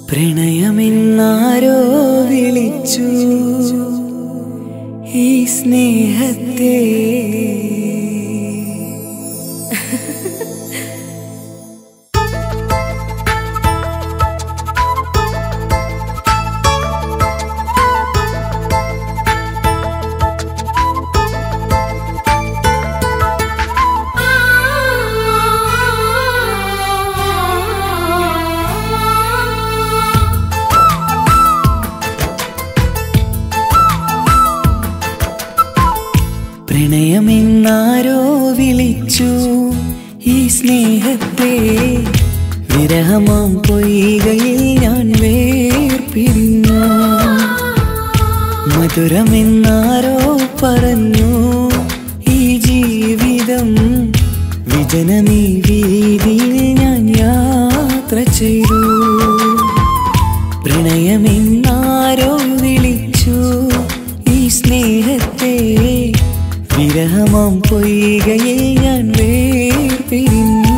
പ്രണയമെന്നാരോ വിളിച്ചു ഈ സ്നേഹത്തെ പ്രണയമെന്നാരോ വിളിച്ചു ഈ സ്നേഹത്തെ വിരഹമാം പൊയ്കയിൽ ഞാൻ വേർപിരിഞ്ഞു മധുരമെന്നാരോ പറഞ്ഞു ഈ ജീവിതം വിജനമീ വീതിയിൽ ഞാൻ യാത്ര ചെയ്തു പ്രണയമെന്നാരോ വിളിച്ചു ഈ സ്നേഹത്തെ വിരഹമാം പൊയ്കയിൽ ഞാൻ വേർപിരിഞ്ഞു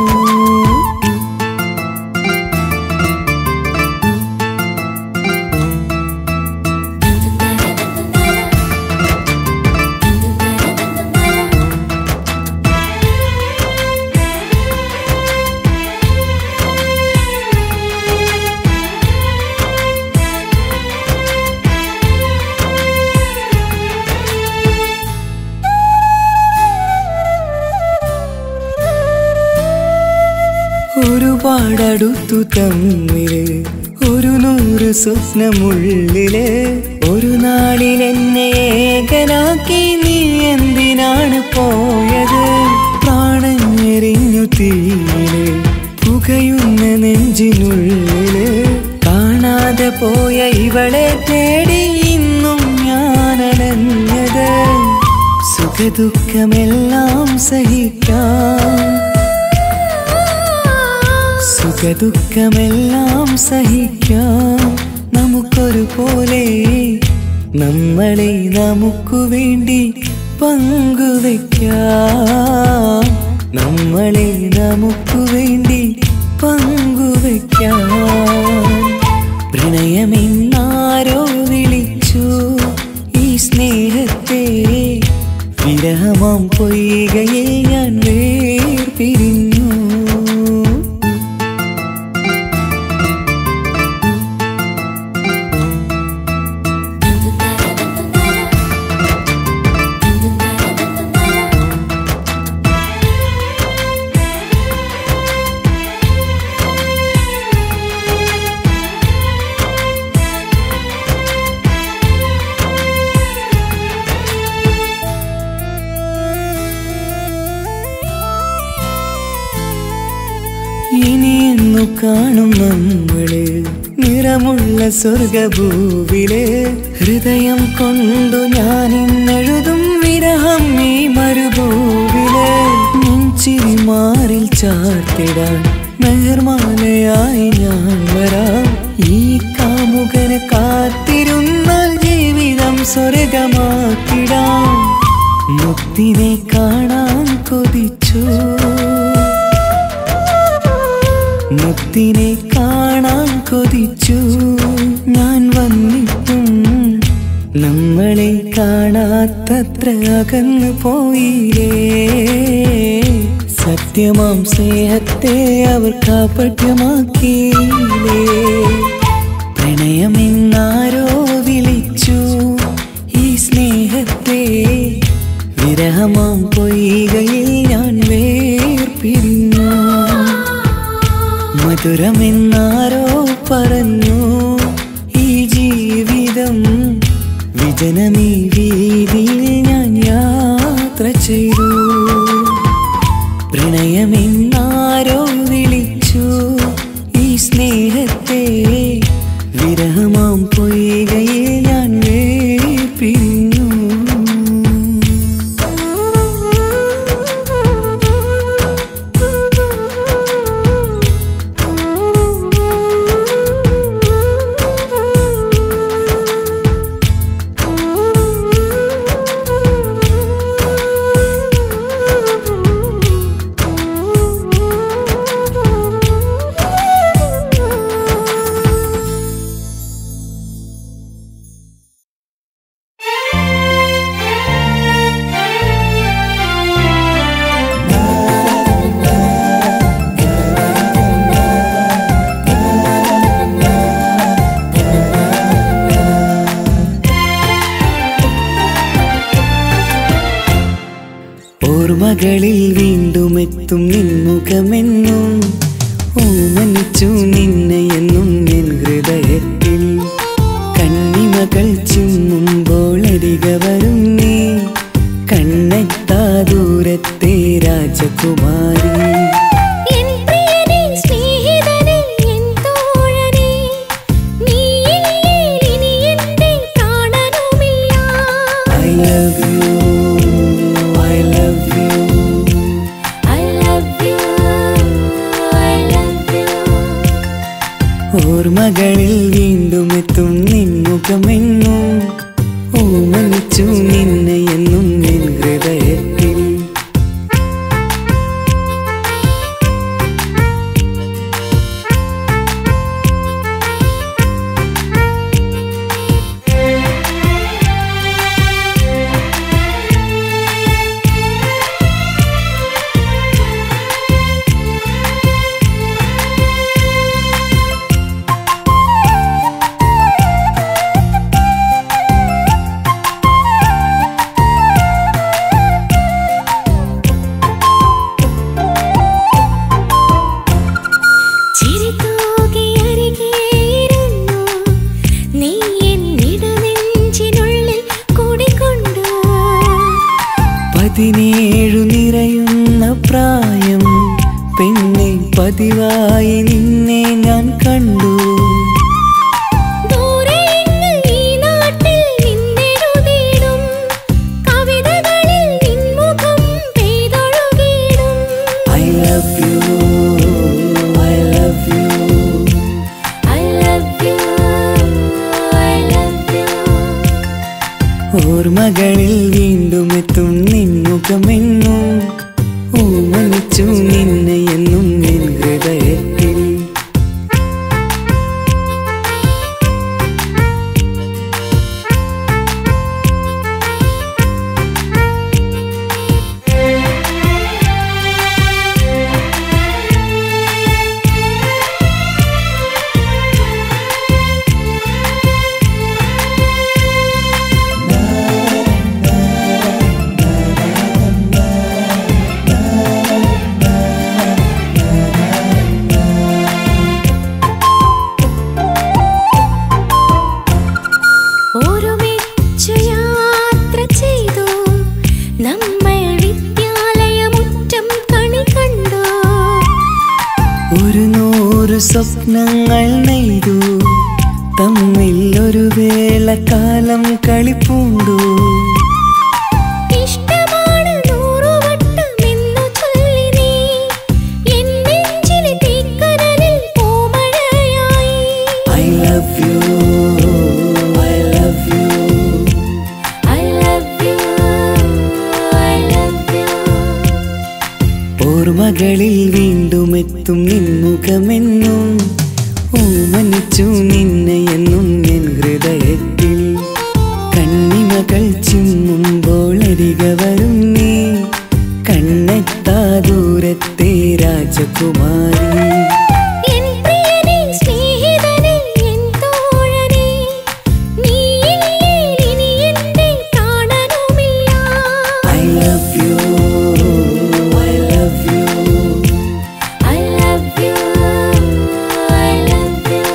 ഒരുപാടടുത്തു തമ്മില് ഒരു നൂറ് സ്വപ്നമുള്ളില് ഒരു നാളിൽ എന്നെ ഏകനാക്കി നീ എന്തിനാണ് പോയത് പ്രാണഞ്ഞെറിഞ്ഞു തീയില് പുകയുന്ന നെഞ്ചിനുള്ളില് കാണാതെ പോയ ഇവളെ തേടി ഇന്നും ഞാനടഞ്ഞത് സുഖദുഃഖമെല്ലാം സഹിക്കാം സുഖദുഃഖമെല്ലാം സഹിക്കാം നമുക്കൊരു പോലെ നമ്മളെ നമുക്കു വേണ്ടി പങ്കുവെക്കാം നമ്മളെ നമുക്കു വേണ്ടി പങ്കുവെക്കാം പ്രണയമെന്നാരോ വിളിച്ചു ഈ സ്നേഹത്തെ വിരഹമാം പൊയ്കയിൽ ഞാൻ വേർപിരിഞ്ഞു ഇനി എന്നു കാണും നമ്മള് നിറമുള്ള സ്വർഗഭൂവില് ഹൃദയം കൊണ്ടു ഞാൻ ഇന്നെഴുതും വിരഹം ഈ മരുഭൂവില് നെഞ്ചിരി മാറിൽ ചാർത്തിടാൻ മെഹർമാലയായി ഞാൻ വരാം ഈ കാമുകനെ കാത്തിരുന്നാൽ ജീവിതം സ്വർഗമാക്കിടാം മുത്തിനെ കാണാൻ കൊതിച്ചു മുത്തിനെ കാണാൻ കൊതിച്ചു ഞാൻ വന്നിട്ടും നമ്മളെ കാണാത്തത്ര അകന്നു പോയില്ലേ സത്യമാം സ്നേഹത്തെ അവർ കാപ്പട്യമാക്കിയില്ലേ പ്രണയമെന്നാരോ വിളിച്ചു ഈ സ്നേഹത്തെ വിരഹമാം പൊയ്കയിൽ ഞാൻ വേർപിരിഞ്ഞു മധുരമെന്നാരോ പറഞ്ഞു ഈ ജീവിതം വിജനമീ വീതിയിൽ ഞാൻ യാത്ര ചെയ്തു പ്രണയമെന്നാരോ വിളിച്ചു ഈ സ്നേഹത്തെ വിരഹമാം പൊയ്കയിൽ ഞാൻ വേർപിരിഞ്ഞു ഓർമ്മകളിൽ വീണ്ടും എത്തും നിൻമുഖമെന്നും ഓമനിച്ചു നിന്നെ എന്നും നിൻ ഹൃദയത്തിൽ കണ്ണിമകൾ ചിമ്മുമ്പോൾ അരിക വരും നീ കണ്ണെത്താ ദൂരത്തെ രാജകുമാരി എൻ പ്രിയനേ സ്നേഹിതനേ എൻ തോഴനേ നീയില്ലേ ഇനി എന്റെ പ്രാണനുമില്ല I love you, I love you. I love you I love you ഓർമ്മകളിൽ വീണ്ടും എത്തും നിൻമുഖമെന്നും ഓമനിച്ചു നിന്നെ എന്നും നിൻ ഹൃദയത്തിൽ ചിരിതൂകി അരികെയിരുന്നു നീ എന്നിടനെഞ്ചിനുള്ളിൽ കൂടിക്കൊണ്ടു പതിനേഴു നിറയുന്ന പ്രായം പെണ്ണെ പതിവായി നിന്നെ ഞാൻ കണ്ടു ദൂരെയെങ്ങ് ഈ നാട്ടിൽ നിന്നെഴുതിയിടും കവിതകളിൽ നിൻമുഖം പെയ്തൊഴുകിയിടും I love you, I love you. I love you I love you ഓർമ്മകളിൽ വീണ്ടും എത്തും നിൻമുഖമെന്നും ഓമനിച്ചു നിന്നെ എന്നും നിൻ ഹൃദയത്തിൽ ഒരുമിച്ചു യാത്ര ചെയ്തു നമ്മൾ വിദ്യാലയമുറ്റം കണി കണ്ടു ഒരു നൂറ് സ്വപ്നങ്ങൾ നെയ്തു തമ്മിൽ ഒരു വേള കാലം കളിപ്പൂണ്ടു ഇഷ്ടമാണ് നൂറുവട്ടമെന്നു ചൊല്ലി നീ എൻ നെഞ്ചിലെ തീക്കനലിൽ പൂമഴയായി I love you, I love you. I love you I love you ഓർമ്മകളിൽ വീണ്ടും എത്തും നിൻമുഖമെന്നും ഓമനിച്ചു നിന്നെ എന്നും നിൻ ഹൃദയത്തിൽ കണ്ണിമകൾ ചിമ്മുമ്പോൾ അരിക വരും നീ കണ്ണെത്താ ദൂരത്തെ രാജകുമാരി എൻ പ്രിയനേ സ്നേഹിതനേ എൻ തോഴനേ നീയില്ലേ ഇനി എന്റെ പ്രാണനുമില്ല I love you, I love you. I love you I love you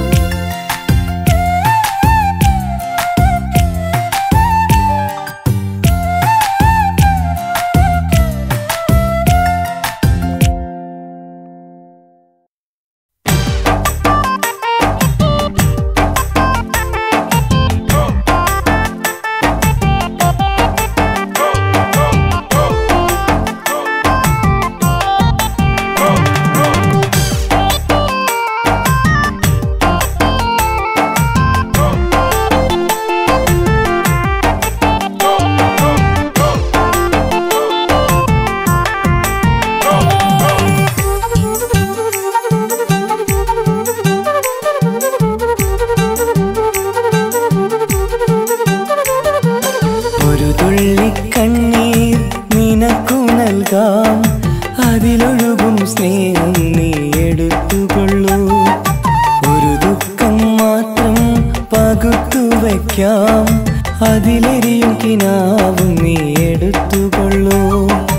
ഒരു തുള്ളി കണ്ണീർ നിനക്കു നൽകാം അതിലൊഴുകും സ്നേഹം നീ എടുത്തുകൊള്ളൂ ഒരു ദുഃഖം മാത്രം പകുത്തു വയ്ക്കാം അതിലെരിയും കിനാവും നീ എടുത്തുകൊള്ളൂ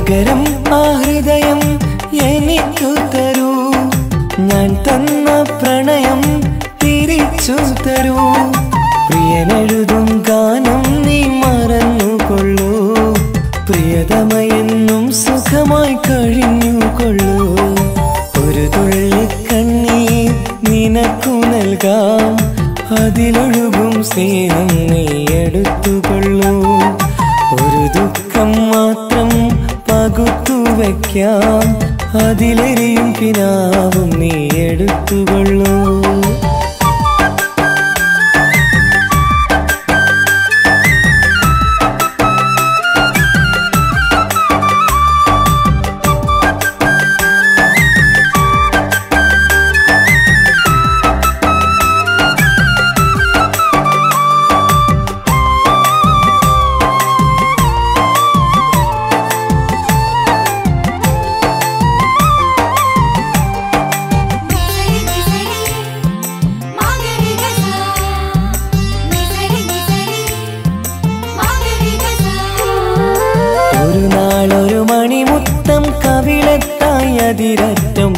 പകരം ആ ഹൃദയം എനിക്കു തരൂ ഞാൻ തന്ന പ്രണയം തിരിച്ചു തരൂ പ്രിയനെഴുതും ഗാനം നീ മറന്നുകൊള്ളൂ പ്രിയതമയെന്നും സുഖമായി കഴിഞ്ഞുകൊള്ളൂ ഒരു തുള്ളി കണ്ണീർ നിനക്കു നൽകാം അതിലൊഴുകും സ്നേഹം നീ എടുത്തുകൊള്ളൂ ഒരു ദുഃഖം മാത്രം പകുത്തു വയ്ക്കാം അതിലെരിയും കിനാവും നീ എടുത്തുകൊള്ളൂ నిసరి నిసరి మాగరి గసా నిసరి నిసరి మాగరి గసా ഒരു നാളൊരു മണിമുത്തം കവിളത്തായി അതിരറ്റം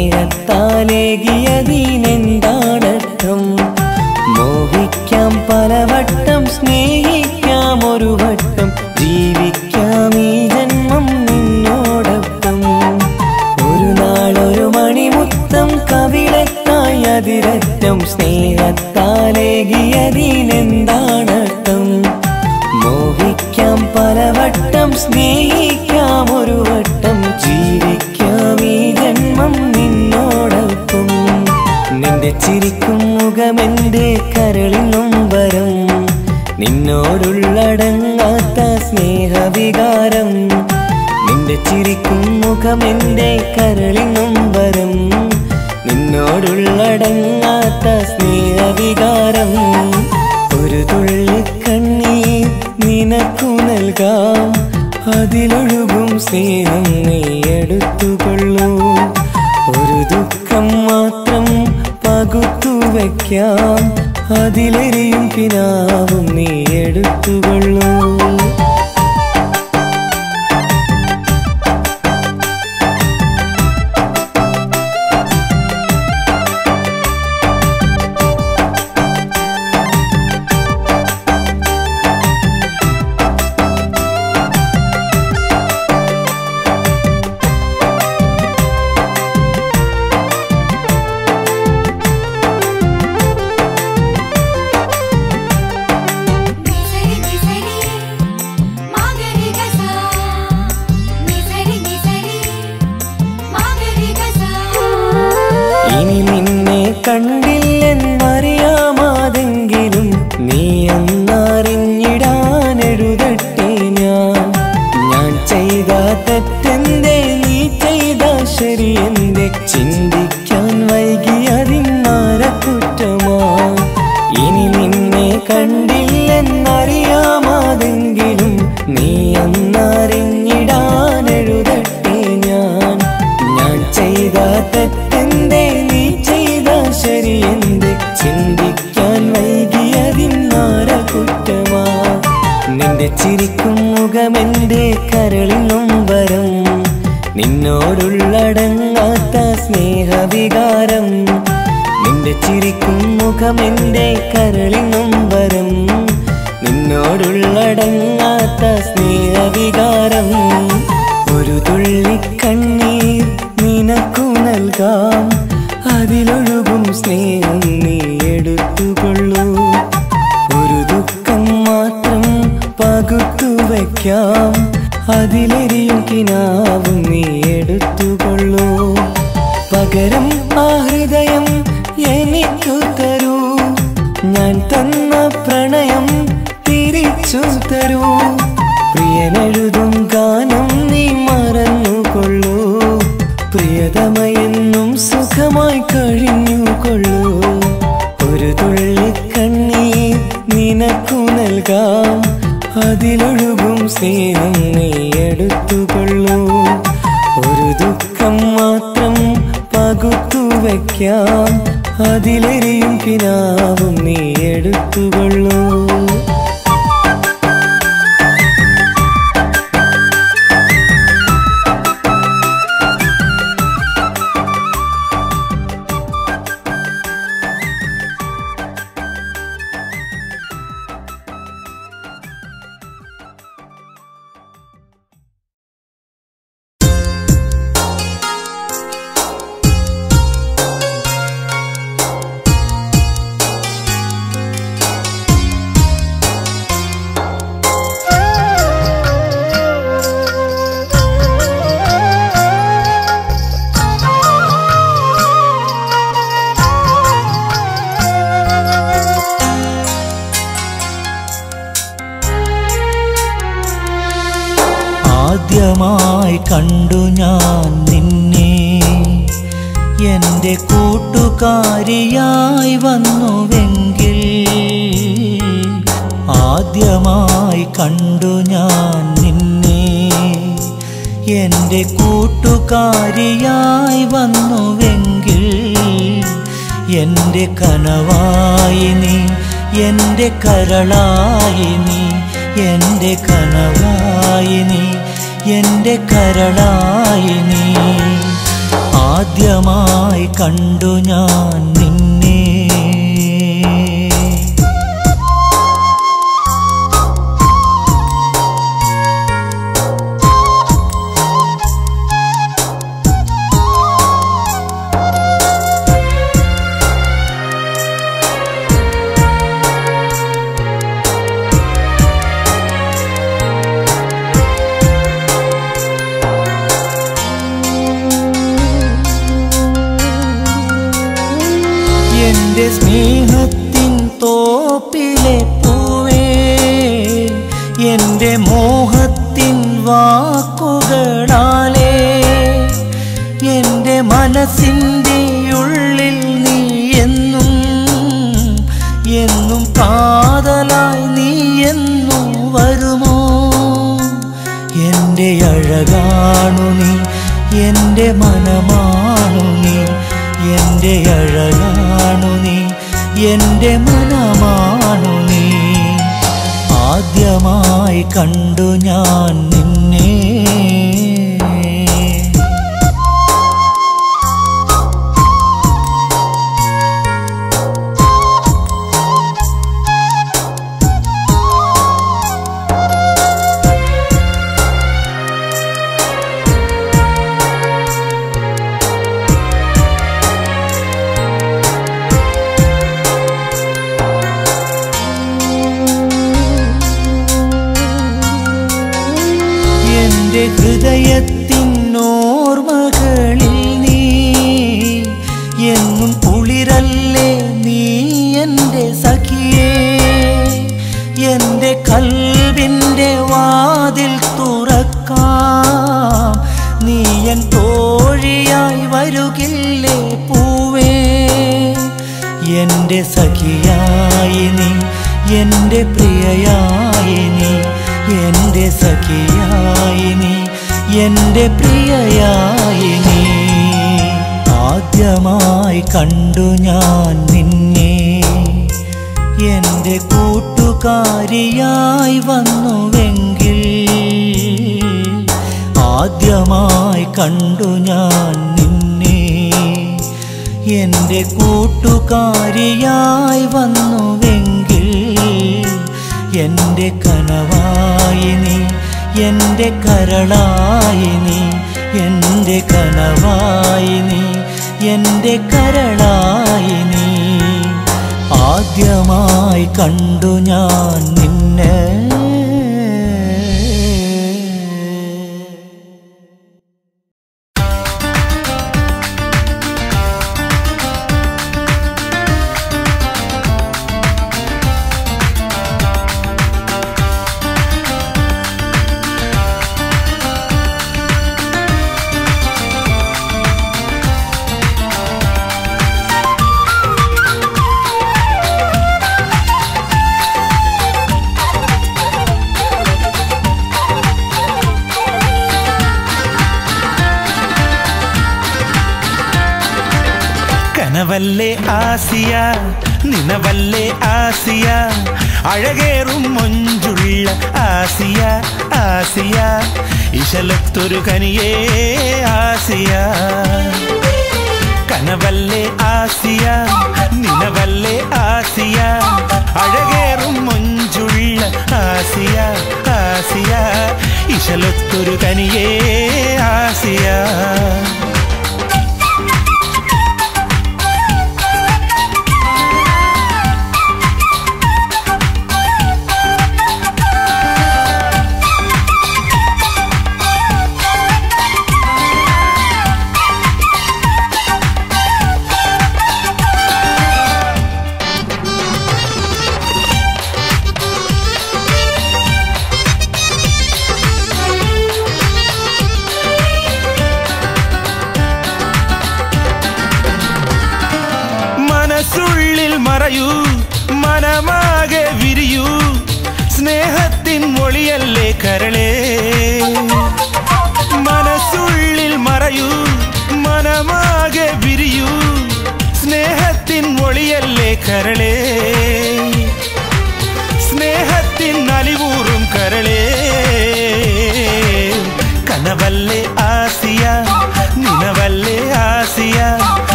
സ്നേഹത്താലേകിയതിനെന്താണർത്ഥം മോഹിക്കാം പലവട്ടം സ്നേഹിക്കാം ഒരു വട്ടം ജീവിക്കാം ഈ ജന്മം നിന്നോടൊപ്പം ഒരു നാളൊരു മണിമുത്തം കവിളത്തായി അതിരറ്റം സ്നേഹത്താലേകിയതിനെന്താണർത്ഥം മോഹിക്കാം പലവട്ടം സ്നേഹിക്കാം ഒരു വട്ടം ജീവിക്കാം ഈ ജന്മം നിന്നോടൊപ്പം നിന്റെ ചിരിക്കും മുഖമെന്റെ കരളിനും വരം നിന്നോടുള്ളടങ്ങാത്ത സ്നേഹവികാരം നിന്റെ ചിരിക്കും മുഖമെന്റെ കരളിനും വരം നിന്നോടുള്ളടങ്ങാത്ത സ്നേഹവികാരം ഒരു തുള്ളി കണ്ണീർ നിനക്കു നൽകാം അതിലൊഴുകും സ്നേഹം നീ എടുത്തുകൊള്ളൂ ഒരു ദുഃഖം മാത്രം പകുത്തു വയ്ക്കാം അതിലെരിയും കിനാവും നീ എടുത്തുകൊള്ളൂ నిసరి నిసరి మాగరి గసా నిసరి నిసరి మాగరి గసా ഇനി നിന്നെ കണ്ടില്ലെന്നറിയാമാതെങ്കിലും നീ എന്നറിഞ്ഞിടാനെഴുതട്ടെ ഞാൻ ഞാൻ ചെയ്ത തെറ്റെന്തേ നീ ചെയ്ത ശരിയെന്തേ ചിന്തിക്കാൻ വൈകിയതിന്നാര കുറ്റമാ ഇനി നിന്നെ കണ്ടില്ലെന്നറിയാമാതെങ്കിലും നീ എന്നറിഞ്ഞിടാനെഴുതട്ടെ ഞാൻ ഞാൻ ചെയ്ത തെറ്റെന്തേ നീ ചെയ്ത ശരിയെന്തേ ചിന്തിക്കാൻ വൈകിയതിന്നാര കുറ്റമാ നിന്റെ ചിരിക്കും മുഖമെന്റെ കരളിനും വരം നിന്നോടുള്ളടങ്ങാത്ത സ്നേഹവികാരം നിന്റെ ചിരിക്കും മുഖമെന്റെ കരളിനും വരം നിന്നോടുള്ളടങ്ങാത്ത സ്നേഹവികാരം ഒരു തുള്ളി കണ്ണീർ നിനക്കു നൽകാം അതിലൊഴുകും സ്നേഹം നീ എടുത്തുകൊള്ളൂ ഒരു ദുഃഖം മാത്രം പകുത്തു വയ്ക്കാം അതിലെരിയും കിനാവും നീ എടുത്തുകൊള്ളൂ പകരം ആ ഹൃദയം എനിക്കു തരൂ ഞാൻ തന്ന പ്രണയം തിരിച്ചു തരൂ പ്രിയനെഴുതും ഗാനം നീ മറന്നുകൊള്ളൂ പ്രിയതമയെന്നും സുഖമായി കഴിഞ്ഞുകൊള്ളൂ ഒരു തുള്ളി കണ്ണീർ നിനക്കു നൽകാം അതിലൊഴുകും സ്നേഹം നീ എടുത്തുകൊള്ളൂ ഒരു ദുഃഖം മാത്രം പകുത്തു വയ്ക്കാം അതിലെരിയും കിനാവും നീ എടുത്തുകൊള്ളൂ ആദ്യമായി കണ്ടു ഞാൻ നിന്നെ എൻ്റെ കൂട്ടുകാരിയായി വന്നുവെങ്കിൽ ആദ്യമായി കണ്ടു ഞാൻ നിന്നെ എൻ്റെ കൂട്ടുകാരിയായി വന്നുവെങ്കിൽ എൻ്റെ കനവായി നീ എൻ്റെ കരളായി നീ എൻ്റെ കനവായി നീ എൻ്റെ കരളായി നീ ആദ്യമായി കണ്ടു ഞാൻ നിന്നെ എന്റെ സ്നേഹത്തിൻ തോപ്പിലെ പൂവേ എന്റെ മോഹത്തിൻ വാക്കുകളാലേ എന്റെ മനസ്സിൻ്റെ ഉള്ളിൽ നീ എന്നും എന്നും കാതലായി നീ എന്നും വരുമോ എൻ്റെ അഴകാണു നീ എൻ്റെ മനമാണു നീ എൻ്റെ അഴകാണു നീ എൻ്റെ മനമാണു നീ ആദ്യമായി കണ്ടു ഞാൻ നിന്നെ എന്റെ ഹൃദയത്തിൻ ഓർമ്മകളിൽ നീ എന്നും കുളിരല്ലേ നീ എൻ്റെ സഖിയേ എൻ്റെ കൽവിൻ്റെ വാതിൽ തുറക്കാം നീ എൻ തോഴിയായി വരുകില്ലേ പൂവേ എൻ്റെ സഖിയായി നീ എൻ്റെ പ്രിയയായി നീ എൻ്റെ സഖിയായി നീ എൻ്റെ പ്രിയയായി നീ ആദ്യമായി കണ്ടു ഞാൻ നിന്നെ എൻ്റെ കൂട്ടുകാരിയായി വന്നുവെങ്കിൽ ആദ്യമായി കണ്ടു ഞാൻ നിന്നെ എൻ്റെ കൂട്ടുകാരിയായി വന്നുവെങ്കിൽ എൻ്റെ കനവായി നീ എൻ്റെ കരളായി നീ എൻ്റെ കനവായി നീ എൻ്റെ കരളായി നീ ആദ്യമായി കണ്ടു ഞാൻ നിന്നെ കനവല്ലേ ആസിയ നിനവല്ലേ ആസിയ അഴകേറും മൊഞ്ചുള്ള ആസിയ ആസിയ ഇശലത്തൊരു കനിയേ ആസിയ കനവല്ലേ ആസിയ നിനവല്ലേ ആസിയ അഴകേറും മൊഞ്ചുള്ള ആസിയ ആസിയ ഇശലത്തൊരു കനിയേ ആസിയ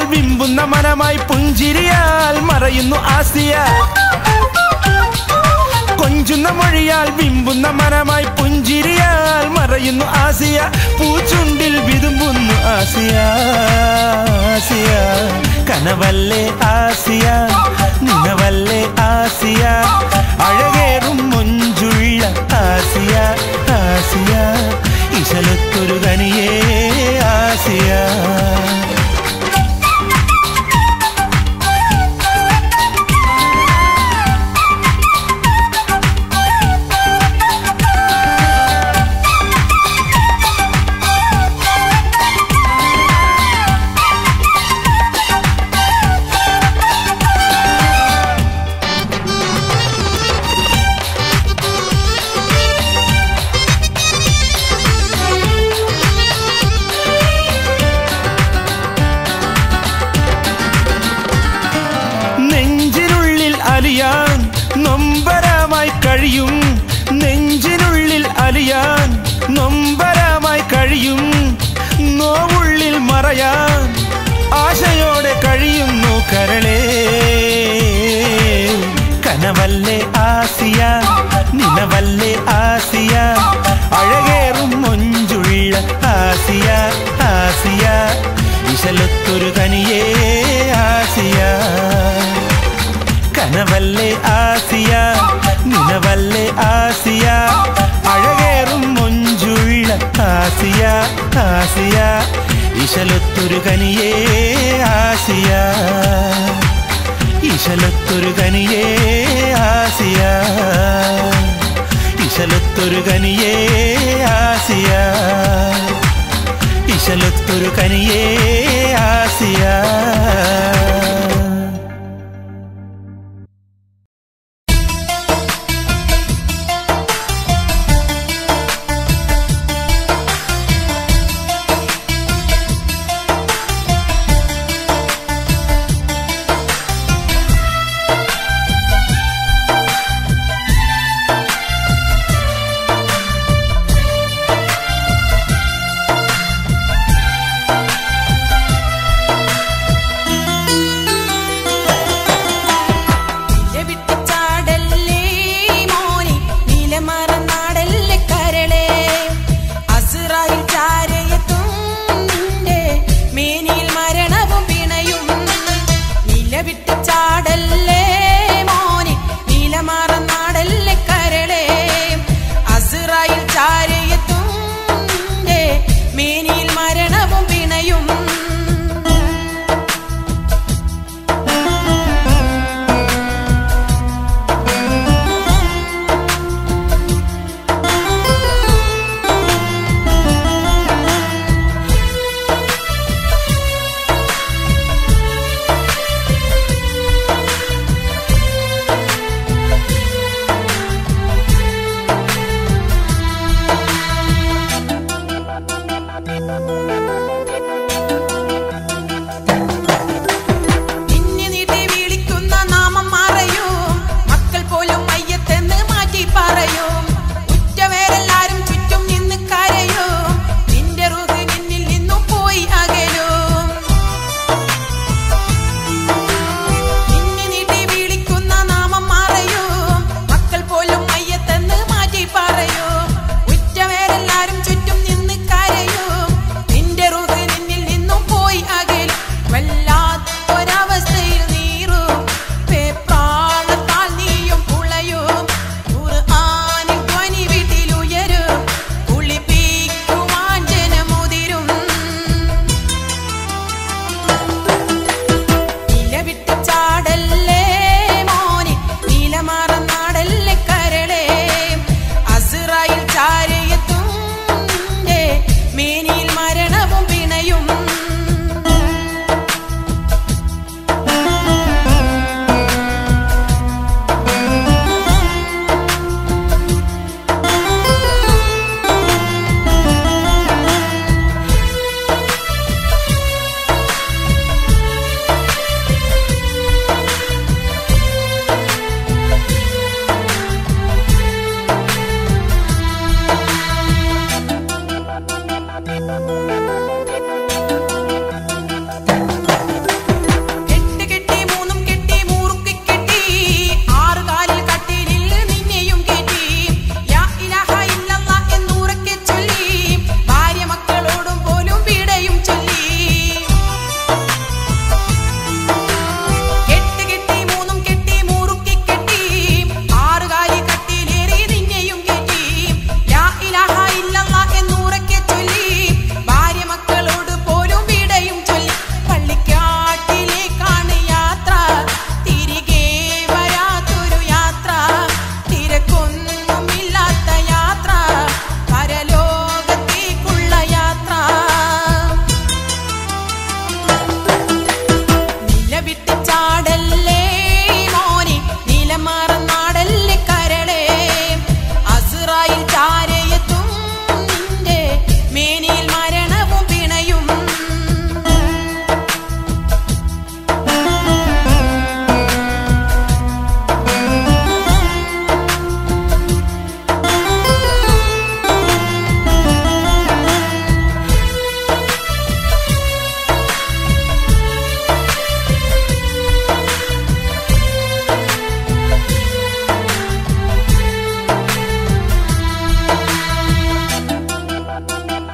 വിമ്പുന്ന മനമായി പുഞ്ചിരിയാൽ മറയുന്നു ആസിയ കൊഞ്ചുന്ന മൊഴിയാൽ വിമ്പുന്ന മനമായി പുഞ്ചിരിയാൽ മറയുന്നു ആസിയ പൂച്ചുണ്ടിൽ വിതുമ്പുന്നു ആസിയ ആസിയ കനവല്ലേ ആസിയ നിനവല്ലേ ആസിയ അഴകേറും മൊഞ്ചുള്ള ആസിയ ആസിയ ഇശലത്തൊരു കനിയേ ആസിയ നെഞ്ചിനുള്ളിൽ അലിയാൻ നൊമ്പരമായി കഴിയും നെഞ്ചിനുള്ളിൽ അലിയാൻ നൊമ്പരമായി കഴിയും നോവുള്ളിൽ മറയാൻ ആശയോടെ കഴിയുന്നു കരളേ കനവല്ലേ ആസിയ നിനവല്ലേ ആസിയ അഴകേറും മൊഞ്ചുള്ള ആസിയ ആസിയ ഇശലത്തൊരു കനിയേ ആസിയ കനവല്ലേ ആസിയ നിനവല്ലേ ആസിയ അഴകേറും മൊഞ്ചുള്ള ആസിയ ആസിയ ഇശലത്തൊരു കനിയേ ആസിയ ഇശലത്തൊരു കനിയേ ആസിയ ഇശലത്തൊരു കനിയേ ആസിയ ഇശലത്തൊരു കനിയേ ആസിയ വിട്ടുചാടല്ലേ മോനെ നിലമറന്നാടല്ലേ കരളെ അസുറായിൽ ചാരയത്തും നിന്റെ മേനിയിൽ മരണവും പിണയും നിലവിട്ട് ചാടല്ലേ മോനെ നിലമറന്നാടല്ലേ കരളെ അസുറായിൽ ചാരയത്തും നിന്റെ മേനിയിൽ മരണവും പിണയും നിന്നെ നീട്ടി വിളിക്കുന്ന നാമം മറയും മക്കൾ പോലും മയ്യത്തെന്ന് മാറ്റി പറയും ഉറ്റവേരെല്ലാരും ചുറ്റും നിന്ന് കരയും നിന്റെ റുഹ് നിന്നിൽ നിന്നും പോയി അകലും നിന്നെ നീട്ടി വിളിക്കുന്ന നാമം മറയും മക്കൾ പോലും മയ്യത്തെന്ന് മാറ്റി പറയും ഉറ്റവേരെല്ലാരും ചുറ്റും നിന്ന് കരയും നിന്റെ റുഹ് നിന്നിൽ നിന്നും പോയി അകലും വല്ലാത്തൊരവസ്ഥയിൽ നീറും പേപ്രാണത്താൽ നീയും പുളയും ഖുർആനിൽ ധ്വനി വീട്ടിലുയരും കുളിപ്പിക്കുവാൻ ജനമുതിരും നിലവിട്ട് ചാടല്ലേ മോനെ നീലമറന്നാടല്ലേ കരളെ അസുറായിൽ ചാരയത്തും നിന്റെ മേനിയിൽ മരണവും പിണയും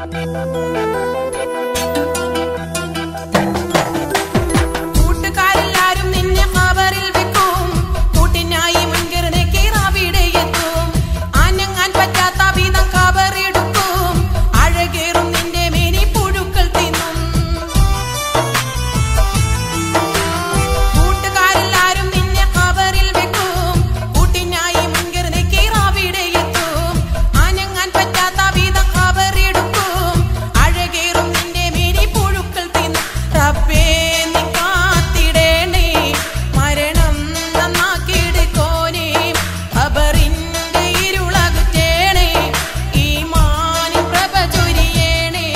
കൂട്ടുകാരെല്ലാരും നിന്നെ ഖബറിൽ വെക്കും കൂട്ടിനായി മുൻകിറന്നേക്ക് അവിടെ എത്തും ആനങ്ങാൻ പറ്റാത്ത വിധം ഖബറെടുക്കും അഴകേറും നിന്റെ മേനി പുഴുക്കൾ തിന്നും കൂട്ടുകാരെല്ലാരും നിന്നെ ഖബറിൽ വെക്കും കൂട്ടിനായി മുൻകിറന്നേക്ക് അവിടെ എത്തും ആനങ്ങാൻ പറ്റാത്ത വിധം ഖബറെടുക്കും അഴകേറും നിന്റെ മേനി പുഴുക്കൾ തിന്നും റബ്ബേ നീ കാത്തിടേണേ മരണം നന്നാക്കിയെടുക്കോനേ ഖബറിന്റെ ഇരുളകുറ്റേണേ ഈമാനിൻ പ്രഭ ചൊരിയേണേ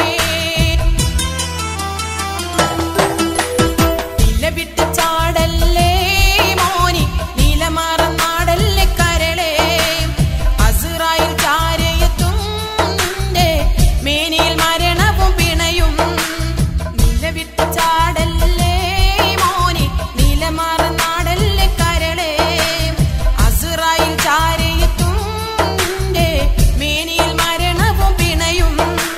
നില വിട്ട് ചാടല്ലേ മോനി നീലമാറന്നാടല്ലേ കരളേ അസുറായിൽ ചാരയെത്തും നിന്റെ മേനിയിൽ മരണവും പിണയും നില വിട്ട് ചാടല്ലേ മോനി നീലമാറന്നാടല്ലേ കരളേ അസുറായിൽ ചാരയെത്തും നിന്റെ മേനിയിൽ മരണവും പിണയും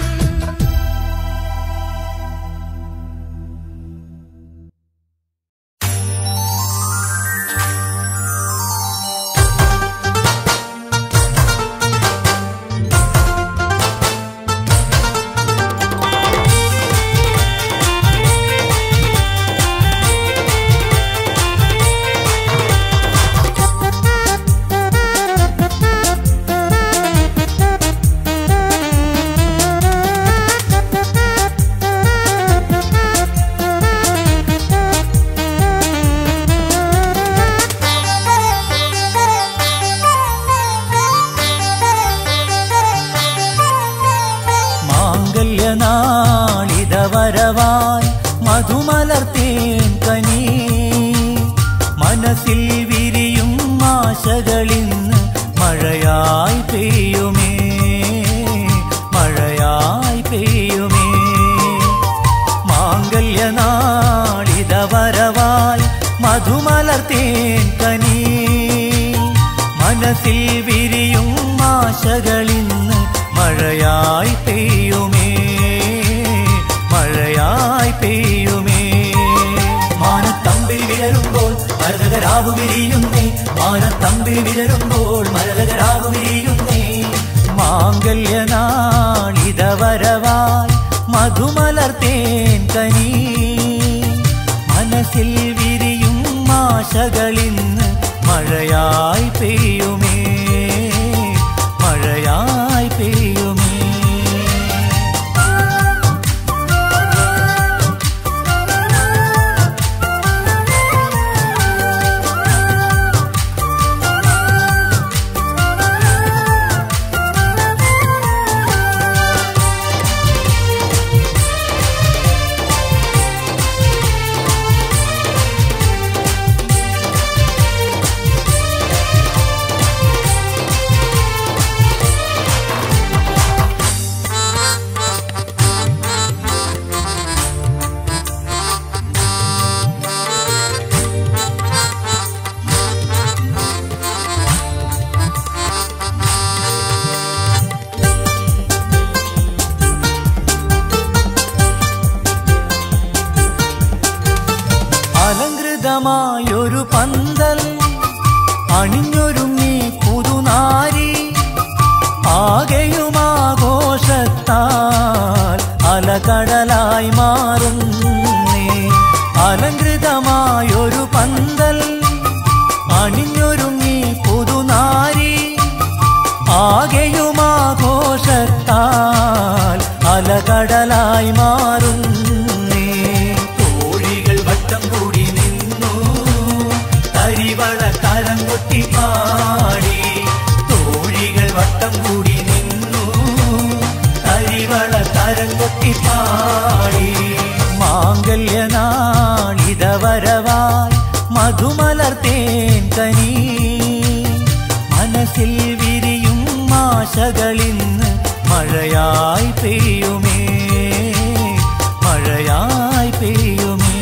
മാംഗല്യനാളിതവരവായി മധുമലർത്തേൻ കനി മനസ്സിൽ വിരിയും ആശകളിന്ന് മഴയായി പെയ്യുമേ മഴയായി പെയ്യുമേ മാംഗല്യനാളിതവരവായി മധുമലർത്തേൻ കനി മനസ്സിൽ വിരിയും ആശകളിന്ന് മഴയായി പെയ്യുമേ മഴയായി പെയ്യുമേ മാനത്തമ്പിൽ വിരരുമ്പോൾ മരതകരാവ് വിരിയുന്നേ മാനത്തമ്പിൽ വിരരുമ്പോൾ മരതകരാവ് വിരിയുന്നേ മാംഗല്യനാളിതവരവായി മധുമലർത്തേൻ കനി മനസ്സിൽ വിരിയും ആശകളിന്ന് മഴയായി പെയ്യുമേ മഴയായി പെയ്യുമേ അലങ്കൃതമായൊരു പന്തൽ അണിഞ്ഞൊരുങ്ങി പുതുനാരി ആകെയുമാഘോഷത്താൽ അലകടലായി മാറുന്നേ അലങ്കൃതമായൊരു പന്തൽ അണിഞ്ഞൊരുങ്ങി പുതുനാരി ആകെയുമാഘോഷത്താൽ അലകടലായി മാറുന്നേ തോഴികൾ വട്ടം കൂടി നിന്നു തരിവള കരം കൊട്ടി പാടി തോഴികൾ വട്ടം കൂടി നിന്നു തരിവള കരം കൊട്ടി പാടി മാംഗല്യനാളിതവരവായി മധുമലർത്തേൻ കനി മനസ്സിൽ വിരിയും ആശകളിന്ന് മഴയായി പെയ്യുമേ മഴയായി പെയ്യുമേ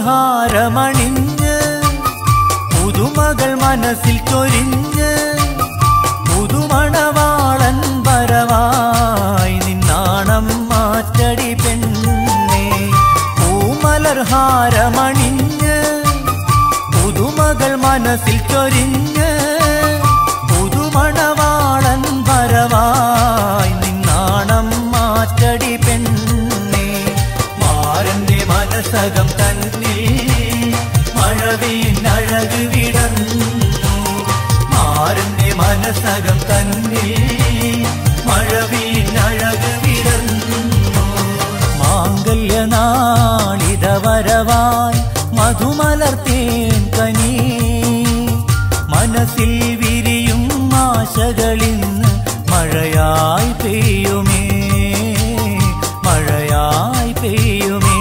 ഹാരമണിഞ്ഞ് പുതുമകൾ മനസ്സിൽ ചൊരിഞ്ഞ് പുതുമണവാളൻ വരവായി നിന്നാണം മാറ്റടി പെണ്ണേ പൂമലർ ഹാരമണിഞ്ഞ് പുതുമകൾ മനസ്സിൽ ചൊരിഞ്ഞ് പുതുമണവാളൻ വരവായി നിന്നാണം മാറ്റടി പെണ്ണേ മാരന്റെ മനസ്സകം തന്നിൽ മഴവിനഴക് വിടന്നു മാരന്റെ മനസ്സകം തന്നിൽ മഴവിനഴക് വിടന്നു മാംഗല്യനാളിത വരവായി മധുമലർത്തേൻ കനി മനസ്സിൽ വിരിയും ആശകളിന്ന് മഴയായി പെയ്യുമേ മഴയായി പെയ്യുമേ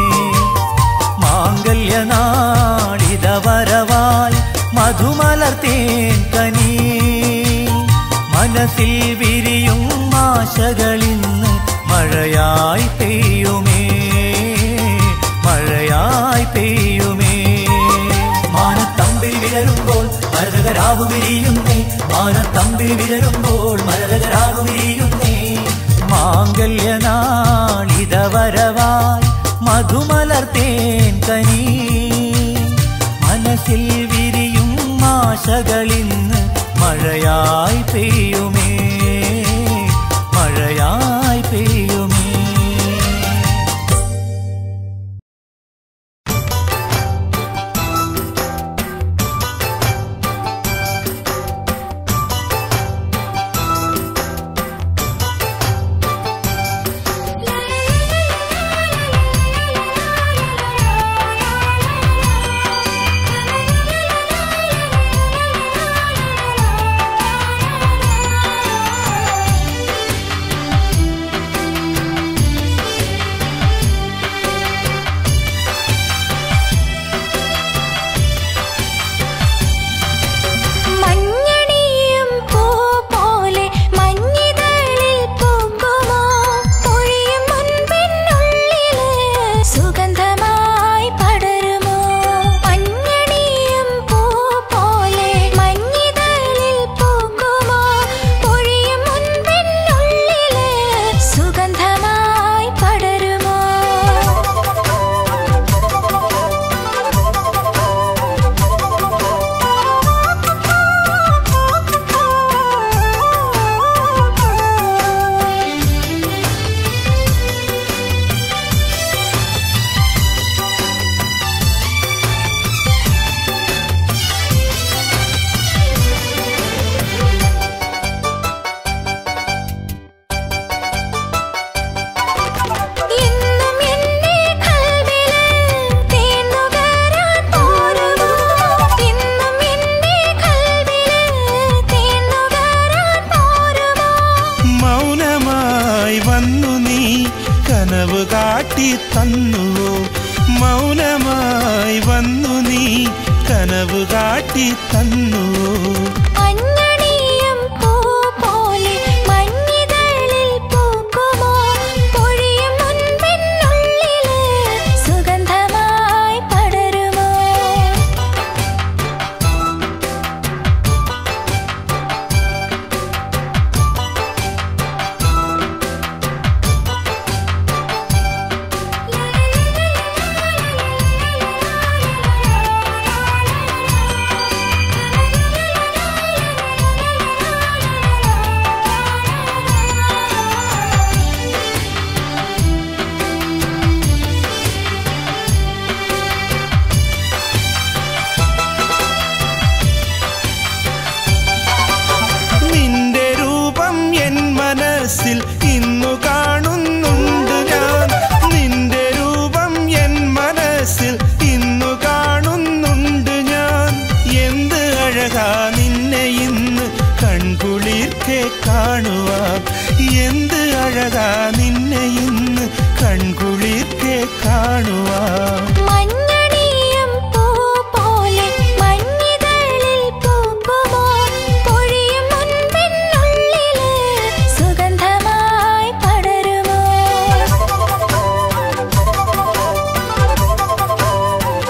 മാംഗല്യനാളിത വരവായി മധുമലർത്തേൻ കനി മനസ്സിൽ വിരിയും ആശകളിന്ന് മഴയായി പെയ്യുമേ മഴയായി പെയ്യുമേ മാനത്തമ്പിൽ വിരലുമ്പോൾ മരതകരാവ് വിരിയുന്നേ മാനത്തമ്പിൽ വിരലുമ്പോൾ മരതകരാവ് വിരിയുന്നേ മാംഗല്യനാളിത വരവായി മധുമലർത്തേൻ കനി മനസ്സിൽ വിരിയും ആശകളിന്ന് മഴയായി പെയ്യുമേ മഴയായി പെയ്യുമേ മഞ്ഞണിയും പൂ പോലെ മഞ്ഞിതളിൽ പൂക്കുമോ പൊഴിയും മുൻപിനുള്ളില് സുഗന്ധമായി പടരുമോ മഞ്ഞണിയും പൂ പോലെ മഞ്ഞിതളിൽ പൂക്കുമോ പൊഴിയും മുൻപിനുള്ളില് സുഗന്ധമായി പടരുമോ എന്നും എന്നെ കൽവില് തേന്നുകരാൻ പോരുമോ എന്നും എന്നെ കൽവില് തേന്നുകരാൻ പോരുമോ മൗനമായി വന്നു നീ കനവ് കാട്ടി തന്നുവോ മൗനമായി വന്നു നീ കനവ് കാട്ടി തന്നുവോ മഞ്ഞണിയും പൂ പോലെ മഞ്ഞിതളിൽ പൂക്കുമോ പൊഴിയും മുൻപിനുള്ളില് സുഗന്ധമായി പടരുമോ നിന്റെ രൂപം എൻ മനസ്സിൽ ഇന്നു കാണുന്നുണ്ട് ഞാൻ നിന്റെ രൂപം എൻ മനസ്സിൽ ഇന്നു കാണുന്നുണ്ട് ഞാൻ എന്ത് അഴകാ നിന്നെ ഇന്ന് കൺകുളിർക്കെ കാണുവാൻ എന്ത് അഴകാ നിന്നെ ഇന്ന് കൺകുളിർക്കെ കാണുവാൻ മഞ്ഞണിയും പൂ പോലെ മഞ്ഞിതളിൽ പൂക്കുമോ പൊഴിയും മുൻപിനുള്ളില് സുഗന്ധമായി പടരുമോ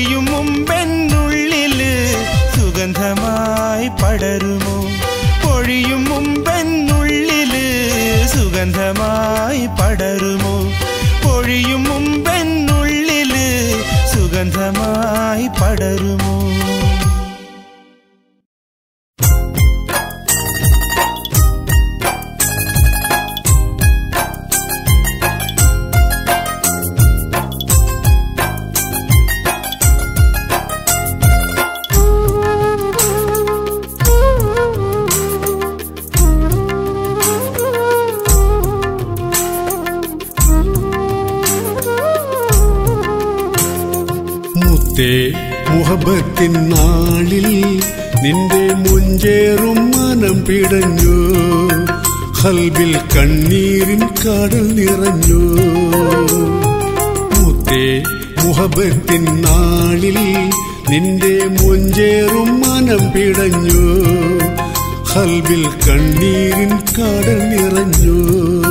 പൊഴിയും മുമ്പെന്നുള്ളില് സുഗന്ധമായി പടരുമോ പൊഴിയും മുമ്പെന്നുള്ളില് സുഗന്ധമായി പടരുമോ പൊഴിയും മുമ്പെന്നുള്ളില് സുഗന്ധമായി പടരുമോ മുത്തേ മുഹബത്തിൻ നാളിൽ നിന്റെ മുഞ്ചേറും മനം പിടഞ്ഞു ഹൽബിൽ കണ്ണീരിൻ കടൽ നിറഞ്ഞു മുത്തേ മുഹബത്തിൻ നാളിൽ നിന്റെ മുഞ്ചേറും മനം പിടഞ്ഞു ഹൽബിൽ കണ്ണീരിൻ കടൽ നിറഞ്ഞു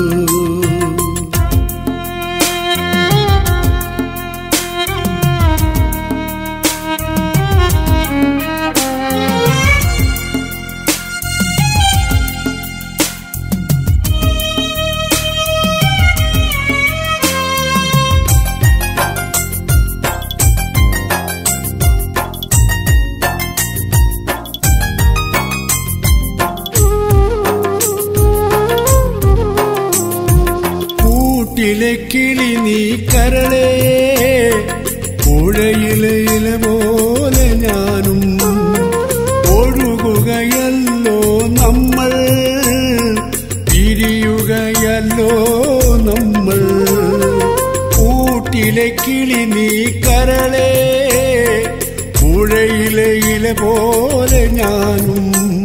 കൂട്ടിലെ കിളി നീ കരളേ പുഴയിലെ ഇല പോലെ ഞാനും ഒഴുകുകയല്ലോ നമ്മൾ പിരിയുകയല്ലോ നമ്മൾ കൂട്ടിലെ കിളി നീ കരളേ പുഴയിലെ ഇല പോലെ ഞാനും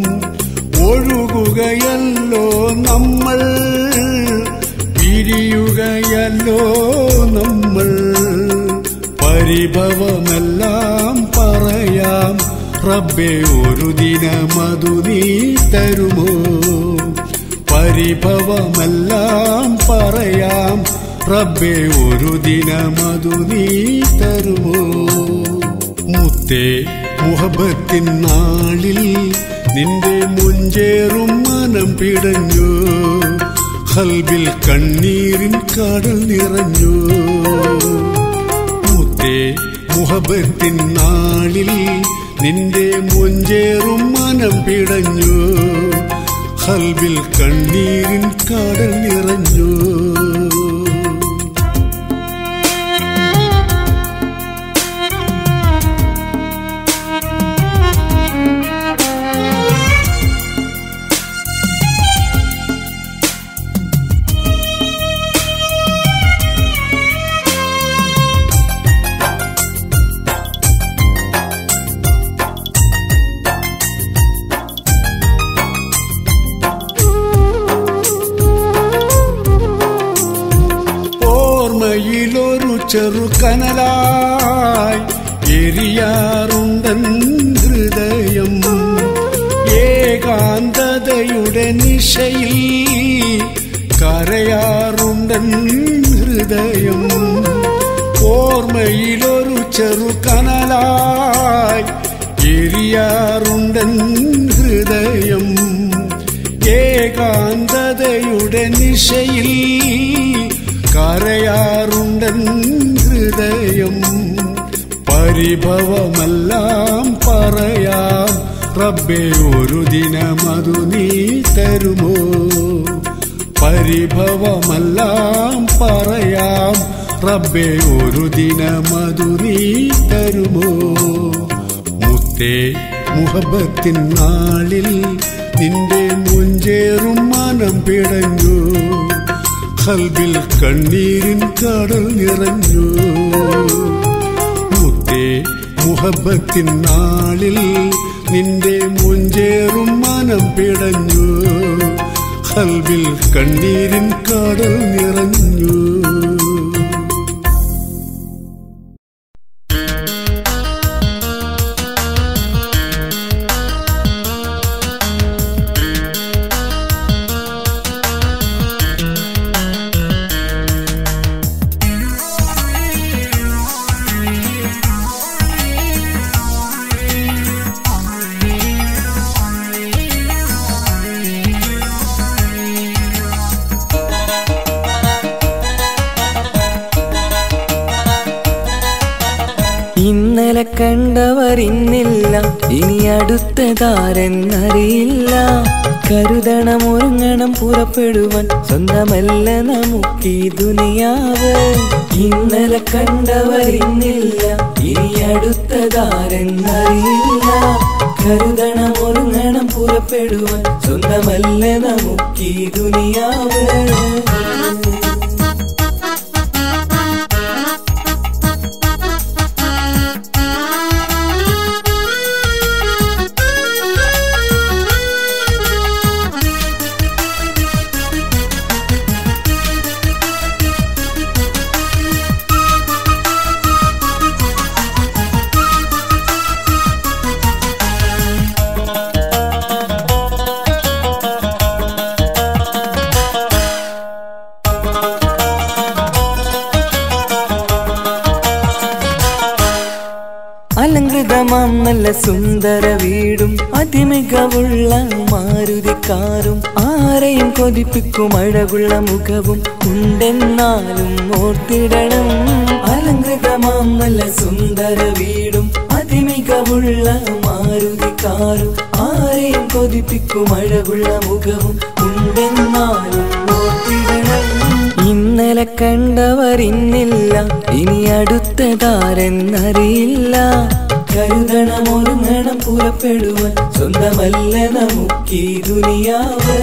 ഒഴുകുകയല്ലോ നമ്മൾ പിരിയുകയല്ലോ നമ്മൾ പരിഭവമെല്ലാം പറയാം റബ്ബെ ഒരു ദിനമതു നീ തരുമോ പരിഭവമെല്ലാം പറയാം റബ്ബെ ഒരു ദിനമതു നീ തരുമോ മുത്തേ മുഹബത്തിൻ നാളിൽ നിന്റെ മുഞ്ചേറും മനം പിടഞ്ഞു ഹൽബിൽ കണ്ണീരിൻ കടൽ നിറഞ്ഞു മുത്തേ മുഹബത്തിൻ നാളിൽ നിന്റെ മുഞ്ചേറും മനം പിടഞ്ഞു ഹൽബിൽ കണ്ണീരിൻ കടൽ നിറഞ്ഞു ഓർമ്മയിലൊരു ചെറുകനലായി എരിയാറുണ്ടൻ ഹൃദയം ഏകാന്തതയുടെ നിശയിൽ കരയാറുണ്ടൻ ഹൃദയം ഓർമ്മയിലൊരു ചെറുകനലായി എരിയാറുണ്ടൻ ഹൃദയം ഏകാന്തതയുടെ നിശയിൽ കരയാറുണ്ടൻ ഹൃദയം പരിഭവമെല്ലാം പറയാം റബ്ബെ ഒരു ദിനമതു നീ തരുമോ പരിഭവമെല്ലാം പറയാം റബ്ബെ ഒരു ദിനമതു നീ തരുമോ മുത്തേ മുഹബത്തിൻ നാളിൽ നിന്റെ മുഞ്ചേറും മനം പിടഞ്ഞു ഹൽബിൽ കണ്ണീരിൻ കടൽ നിറഞ്ഞു മുത്തേ മുഹബത്തിൻ നാളിൽ നിന്റെ മുഞ്ചേറും മനം പിടഞ്ഞു ഹൽബിൽ കണ്ണീരിൻ കടൽ നിറഞ്ഞു ും ഇന്നലെ കണ്ടവർ ഇന്നില്ല ഇനി അടുത്തതാരെന്നറിയില്ല കരുതണം ഒരുങ്ങണം പുറപ്പെടുവാൻ സ്വന്തമല്ല നമുക്കീ ദുനിയാവ് ഇന്നലെ കണ്ടവർ ഇന്നില്ല ഇനി അടുത്തതാരെന്നറിയില്ല കരുതണം ഒരുങ്ങണം പുറപ്പെടുവാൻ സ്വന്തമല്ല നമുക്കീ ദുനിയാവ് അലങ്കൃതമാം നല്ല സുന്ദര വീടും അതിമികവുള്ള മാരുതി കാറും ആരെയും കൊതിപ്പിക്കും അഴകുള്ള മുഖവും ഉണ്ടെന്നാലും ഓർത്തിടണം അലങ്കൃതമാം നല്ല സുന്ദര വീടും അതിമികവുള്ള മാരുതി കാറും ആരെയും കൊതിപ്പിക്കും അഴകുള്ള മുഖവും ഉണ്ടെന്നാലും ഓർത്തിടണം ഇന്നലെ കണ്ടവർ ഇന്നില്ല ഇനി അടുത്തതാരെന്നറിയില്ല കരുതണം ഒരുങ്ങണം പുറപ്പെടുവാൻ സ്വന്തമല്ല നമുക്കീ ദുനിയാവ്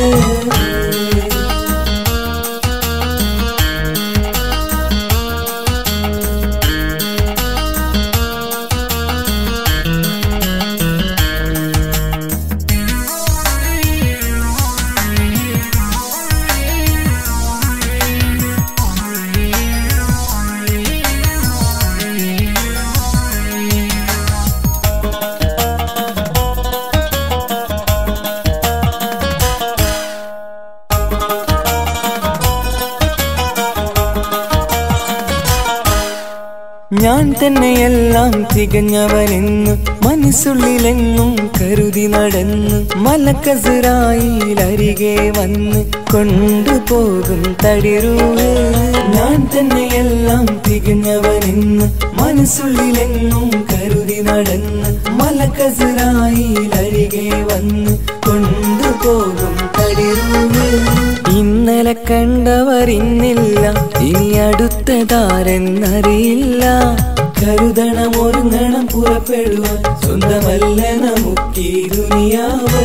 ഞാൻ തന്നെയെല്ലാം തികഞ്ഞവനെന്ന് മനസ്സുള്ളിലെങ്ങും കരുതി നടന്ന് മലക്കസിറായിലരികെ വന്ന് കൊണ്ടുപോകും തടിരൂഹ് ഞാൻ തന്നെയെല്ലാം തികഞ്ഞവനെന്ന് മനസ്സുള്ളിലെങ്ങും കരുതി നടന്ന് മലക്കസിറായിലരികെ വന്ന് കൊണ്ടുപോകും തടിരൂഹ് ഇന്നലെ കണ്ടവർ ഇന്നില്ല ഇനി അടുത്തതാരെന്നറിയില്ല കരുതണം ഒരുങ്ങണം പുറപ്പെടുവാൻ സ്വന്തമല്ല നമുക്കീ ദുനിയാവ്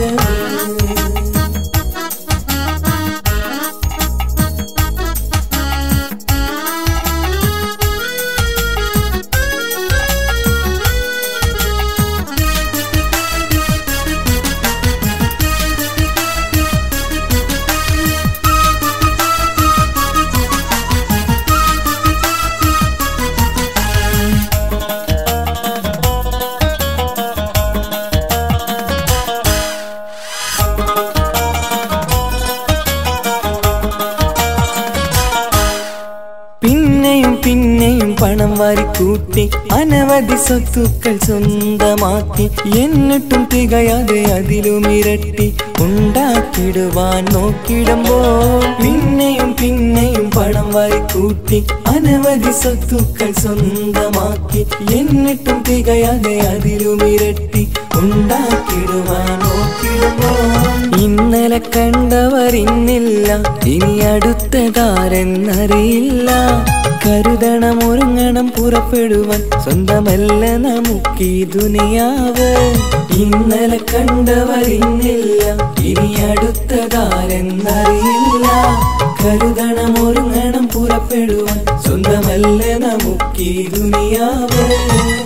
പിന്നെയും പിന്നെയും പണം വാരിക്കൂട്ടി അനവധി സ്വത്തുക്കൾ സ്വന്തമാക്കി എന്നിട്ടും തികയാതെ അതിലും ഇരട്ടി ഉണ്ടാക്കിടുവാൻ നോക്കിടുമ്പോൾ പിന്നെയും പിന്നെയും പണം വാരിക്കൂട്ടി അനവധി സ്വത്തുക്കൾ സ്വന്തമാക്കി എന്നിട്ടും തികയാതെ അതിലും ഇരട്ടി ഉണ്ടാക്കിടുവാൻ നോക്കിടുമ്പോൾ ഇന്നലെ കണ്ടവർ ഇന്നില്ല ഇനി അടുത്തതാരെന്നറിയില്ല കരുതണം ഒരുങ്ങണം പുറപ്പെടുവാൻ സ്വന്തമല്ല നമുക്കീ ദുനിയാവ് ഇന്നലെ കണ്ടവർ ഇന്നില്ല ഇനി അടുത്തതാരെന്നറിയില്ല കരുതണം ഒരുങ്ങണം പുറപ്പെടുവാൻ സ്വന്തമല്ല നമുക്കീ ദുനിയാവ്